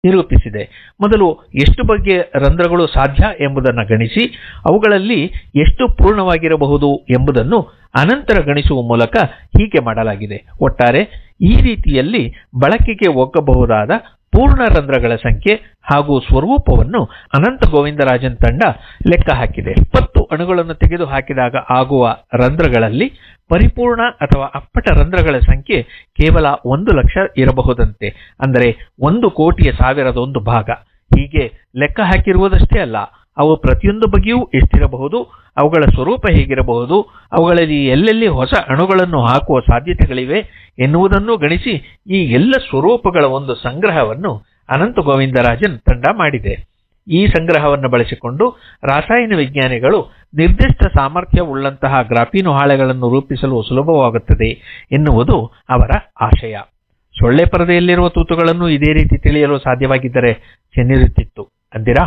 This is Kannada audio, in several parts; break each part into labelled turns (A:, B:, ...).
A: ನಿರೂಪಿಸಿದೆ ಮೊದಲು ಎಷ್ಟು ಬಗೆಯ ರಂಧ್ರಗಳು ಸಾಧ್ಯ ಎಂಬುದನ್ನು ಗಣಿಸಿ ಅವುಗಳಲ್ಲಿ ಎಷ್ಟು ಪೂರ್ಣವಾಗಿರಬಹುದು ಎಂಬುದನ್ನು ಅನಂತರ ಗಣಿಸುವ ಮೂಲಕ ಹೀಗೆ ಮಾಡಲಾಗಿದೆ ಒಟ್ಟಾರೆ ಈ ರೀತಿಯಲ್ಲಿ ಬಳಕೆಗೆ ಒಗ್ಗಬಹುದಾದ ಪೂರ್ಣ ರಂಧ್ರಗಳ ಸಂಖ್ಯೆ ಹಾಗೂ ಸ್ವರೂಪವನ್ನು ಅನಂತ ಗೋವಿಂದರಾಜನ್ ತಂಡ ಲೆಕ್ಕ ಹಾಕಿದೆ ಇಪ್ಪತ್ತು ಅಣುಗಳನ್ನು ತೆಗೆದು ಹಾಕಿದಾಗ ಆಗುವ ರಂಧ್ರಗಳಲ್ಲಿ ಪರಿಪೂರ್ಣ ಅಥವಾ ಅಪ್ಪಟ ರಂಧ್ರಗಳ ಸಂಖ್ಯೆ ಕೇವಲ ಒಂದು ಲಕ್ಷ ಇರಬಹುದಂತೆ ಅಂದರೆ ಒಂದು ಕೋಟಿಯ ಸಾವಿರದ ಒಂದು ಭಾಗ ಹೀಗೆ ಲೆಕ್ಕ ಹಾಕಿರುವುದಷ್ಟೇ ಅಲ್ಲ ಅವು ಪ್ರತಿಯೊಂದು ಬಗೆಯೂ ಎಷ್ಟಿರಬಹುದು ಅವುಗಳ ಸ್ವರೂಪ ಹೇಗಿರಬಹುದು ಅವುಗಳಲ್ಲಿ ಎಲ್ಲೆಲ್ಲಿ ಹೊಸ ಅಣುಗಳನ್ನು ಹಾಕುವ ಸಾಧ್ಯತೆಗಳಿವೆ ಎನ್ನುವುದನ್ನು ಗಣಿಸಿ ಈ ಎಲ್ಲ ಸ್ವರೂಪಗಳ ಒಂದು ಸಂಗ್ರಹವನ್ನು ಅನಂತ ಗೋವಿಂದರಾಜನ್ ತಂಡ ಮಾಡಿದೆ ಈ ಸಂಗ್ರಹವನ್ನು ಬಳಸಿಕೊಂಡು ರಾಸಾಯನ ವಿಜ್ಞಾನಿಗಳು ನಿರ್ದಿಷ್ಟ ಸಾಮರ್ಥ್ಯವುಳ್ಳಂತಹ ಗ್ರಾಫೀನು ಹಾಳೆಗಳನ್ನು ರೂಪಿಸಲು ಸುಲಭವಾಗುತ್ತದೆ ಎನ್ನುವುದು ಅವರ ಆಶಯ ಸೊಳ್ಳೆ ಪರದೆಯಲ್ಲಿರುವ ತೂತುಗಳನ್ನು ಇದೇ ರೀತಿ ತಿಳಿಯಲು ಸಾಧ್ಯವಾಗಿದ್ದರೆ ಚೆನ್ನಿರುತ್ತಿತ್ತು ಅಂದಿರಾ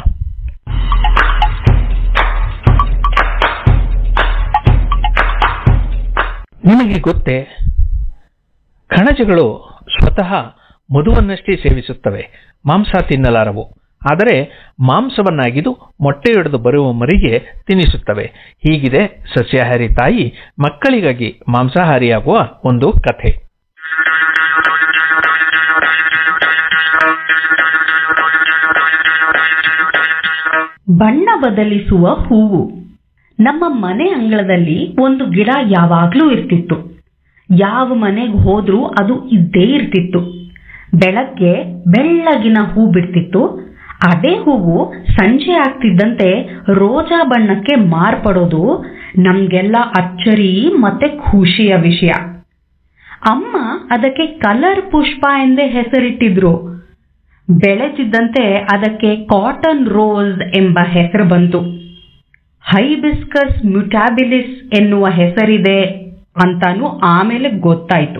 A: ನಿಮಗೆ ಗೊತ್ತೇ ಕಣಜಗಳು ಸ್ವತಃ ಮಧುವನ್ನಷ್ಟೇ ಸೇವಿಸುತ್ತವೆ ಮಾಂಸ ತಿನ್ನಲಾರವು ಆದರೆ ಮಾಂಸವನ್ನಾಗಿದು ಮೊಟ್ಟೆಯೊಡೆದು ಬರುವ ಮರಿಗೆ ತಿನ್ನಿಸುತ್ತವೆ ಹೀಗಿದೆ ಸಸ್ಯಾಹಾರಿ ತಾಯಿ ಮಕ್ಕಳಿಗಾಗಿ ಮಾಂಸಾಹಾರಿಯಾಗುವ ಒಂದು ಕಥೆ
B: ಬಣ್ಣ ಬದಲಿಸುವ ಹೂವು ನಮ್ಮ ಮನೆ ಅಂಗಳದಲ್ಲಿ ಒಂದು ಗಿಡ ಯಾವಾಗ್ಲೂ ಇರ್ತಿತ್ತು ಯಾವ ಮನೆಗೆ ಹೋದ್ರೂ ಅದು ಇದ್ದೇ ಇರ್ತಿತ್ತು ಬೆಳಗ್ಗೆ ಬೆಳ್ಳಗಿನ ಹೂ ಬಿಡ್ತಿತ್ತು ಅದೇ ಹೂವು ಸಂಜೆ ಆಗ್ತಿದ್ದಂತೆ ರೋಜಾ ಬಣ್ಣಕ್ಕೆ ಮಾರ್ಪಡೋದು ನಮ್ಗೆಲ್ಲ ಅಚ್ಚರಿ ಮತ್ತೆ ಖುಷಿಯ ವಿಷಯ ಅಮ್ಮ ಅದಕ್ಕೆ ಕಲರ್ ಪುಷ್ಪ ಎಂದೇ ಹೆಸರಿಟ್ಟಿದ್ರು ಬೆಳೆತಿದ್ದಂತೆ ಅದಕ್ಕೆ ಕಾಟನ್ ರೋಸ್ ಎಂಬ ಹೆಸರು ಬಂತು ಹೈಬಿಸ್ಕಸ್ ಮ್ಯುಟಾಬಿಲಿಸ್ ಎನ್ನುವ ಹೆಸರಿದೆ ಅಂತಾನು ಆಮೇಲೆ ಗೊತ್ತಾಯ್ತು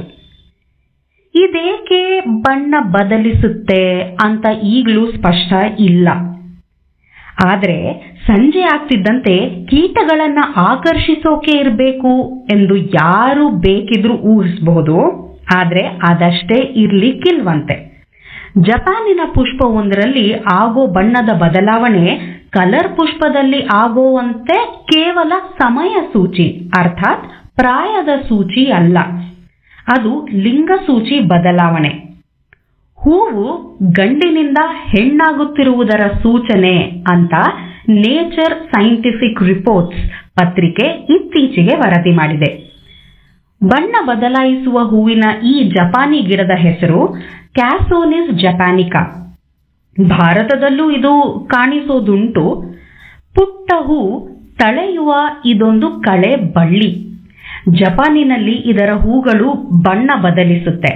B: ಇದೇಕೆ ಬಣ್ಣ ಬದಲಿಸುತ್ತೆ ಅಂತ ಈಗಲೂ ಸ್ಪಷ್ಟ ಇಲ್ಲ ಆದ್ರೆ ಸಂಜೆ ಆಗ್ತಿದ್ದಂತೆ ಕೀಟಗಳನ್ನ ಆಕರ್ಷಿಸೋಕೆ ಇರಬೇಕು ಎಂದು ಯಾರು ಬೇಕಿದ್ರೂ ಊಹಿಸಬಹುದು ಆದ್ರೆ ಅದಷ್ಟೇ ಇರ್ಲಿಕ್ಕಿಲ್ವಂತೆ ಜಪಾನಿನ ಪುಷ್ಪವೊಂದರಲ್ಲಿ ಆಗೋ ಬಣ್ಣದ ಬದಲಾವಣೆ ಕಲರ್ ಪುಷ್ಪದಲ್ಲಿ ಆಗೋವಂತೆ ಕೇವಲ ಸಮಯ ಸೂಚಿ ಅರ್ಥಾತ್ ಪ್ರಾಯದ ಸೂಚಿ ಅಲ್ಲ ಅದು ಲಿಂಗ ಸೂಚಿ ಬದಲಾವಣೆ ಹೂವು ಗಂಡಿನಿಂದ ಹೆಣ್ಣಾಗುತ್ತಿರುವುದರ ಸೂಚನೆ ಅಂತ ನೇಚರ್ ಸೈಂಟಿಫಿಕ್ ರಿಪೋರ್ಟ್ಸ್ ಪತ್ರಿಕೆ ಇತ್ತೀಚೆಗೆ ವರದಿ ಮಾಡಿದೆ ಬಣ್ಣ ಬದಲಾಯಿಸುವ ಹೂವಿನ ಈ ಜಪಾನಿ ಗಿಡದ ಹೆಸರು ಕ್ಯಾಸೋನಿಸ್ ಜಪಾನಿಕಾ ಭಾರತದಲ್ಲೂ ಇದು ಕಾಣಿಸೋದುಂಟು ಪುಟ್ಟ ಹೂ ತಳೆಯುವ ಇದೊಂದು ಕಳೆ ಬಳ್ಳಿ ಜಪಾನಿನಲ್ಲಿ ಇದರ ಹೂಗಳು ಬಣ್ಣ ಬದಲಿಸುತ್ತೆ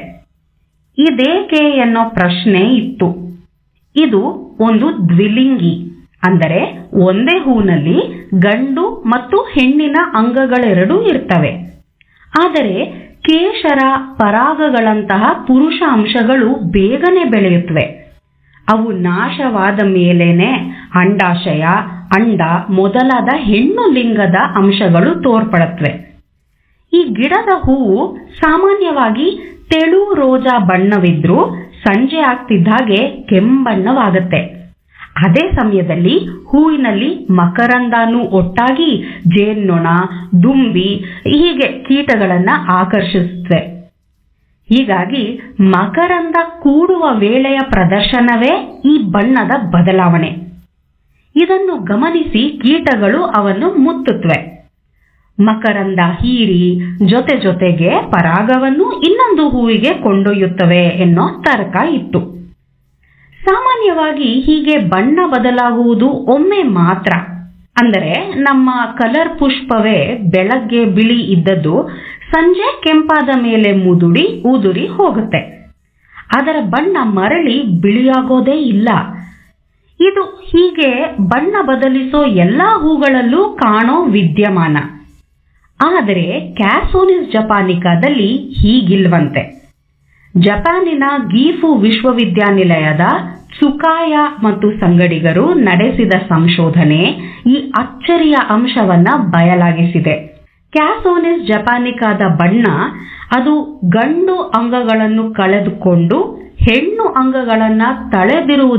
B: ಇದೇಕೆ ಎನ್ನೋ ಪ್ರಶ್ನೆ ಇತ್ತು ಇದು ಒಂದು ದ್ವಿಲಿಂಗಿ ಅಂದರೆ ಒಂದೇ ಹೂನಲ್ಲಿ ಗಂಡು ಮತ್ತು ಹೆಣ್ಣಿನ ಅಂಗಗಳೆರಡೂ ಇರ್ತವೆ ಆದರೆ ಕೇಶರ ಪರಾಗಗಳಂತಹ ಪುರುಷ ಅಂಶಗಳು ಬೇಗನೆ ಬೆಳೆಯುತ್ತವೆ ಅವು ನಾಶವಾದ ಮೇಲೇನೆ ಅಂಡಾಶಯ ಅಂಡ ಮೊದಲಾದ ಹೆಣ್ಣು ಲಿಂಗದ ಅಂಶಗಳು ತೋರ್ಪಡುತ್ತವೆ ಈ ಗಿಡದ ಹೂವು ಸಾಮಾನ್ಯವಾಗಿ ತೆಳು ರೋಜಾ ಬಣ್ಣವಿದ್ರೂ ಸಂಜೆ ಆಗ್ತಿದ್ದ ಹಾಗೆ ಕೆಂಬಣ್ಣವಾಗುತ್ತೆ ಅದೇ ಸಮಯದಲ್ಲಿ ಹೂವಿನಲ್ಲಿ ಮಕರಂದಾನು ಒಟ್ಟಾಗಿ ಜೇನ್ನೊಣ ದುಂಬಿ ಹೀಗೆ ಕೀಟಗಳನ್ನ ಆಕರ್ಷಿಸುತ್ತವೆ ಹೀಗಾಗಿ ಮಕರಂದ ಕೂಡುವ ವೇಳೆಯ ಪ್ರದರ್ಶನವೇ ಈ ಬಣ್ಣದ ಬದಲಾವಣೆ ಇದನ್ನು ಗಮನಿಸಿ ಕೀಟಗಳು ಅವನ್ನು ಮುತ್ತುತ್ತವೆ ಮಕರಂದ ಹೀರಿ ಜೊತೆ ಜೊತೆಗೆ ಪರಾಗವನ್ನು ಇನ್ನೊಂದು ಹೂವಿಗೆ ಕೊಂಡೊಯ್ಯುತ್ತವೆ ಎನ್ನೋ ತರ್ಕ ಇತ್ತು ಸಾಮಾನ್ಯವಾಗಿ ಹೀಗೆ ಬಣ್ಣ ಬದಲಾಗುವುದು ಒಮ್ಮೆ ಮಾತ್ರ ಅಂದರೆ ನಮ್ಮ ಕಲರ್ ಪುಷ್ಪವೇ ಬೆಳಗ್ಗೆ ಬಿಳಿ ಇದ್ದದ್ದು ಸಂಜೆ ಕೆಂಪಾದ ಮೇಲೆ ಮುದುಡಿ ಉದುರಿ ಹೋಗುತ್ತೆ ಅದರ ಬಣ್ಣ ಮರಳಿ ಬಿಳಿಯಾಗೋದೇ ಇಲ್ಲ ಇದು ಹೀಗೆ ಬಣ್ಣ ಬದಲಿಸೋ ಎಲ್ಲಾ ಹೂಗಳಲ್ಲೂ ಕಾಣೋ ವಿದ್ಯಮಾನ ಆದರೆ ಕ್ಯಾಸೋನಿಸ್ ಜಪಾನಿಕಾದಲ್ಲಿ ಹೀಗಿಲ್ವಂತೆ ಜಪಾನಿನ ಗೀಫು ವಿಶ್ವವಿದ್ಯಾನಿಲಯದ ಸುಕಾಯ ಮತ್ತು ಸಂಗಡಿಗರು ನಡೆಸಿದ ಸಂಶೋಧನೆ ಈ ಅಚ್ಚರಿಯ ಅಂಶವನ್ನ ಬಯಲಾಗಿಸಿದೆ ಕ್ಯಾಸೋನಿಸ್ ಜಪಾನಿಕಾದ ಬಣ್ಣ ಅದು ಗಂಡು ಅಂಗಗಳನ್ನು ಕಳೆದುಕೊಂಡು ಹೆಣ್ಣು ಅಂಗಗಳನ್ನ ತಳೆದಿರುವುದು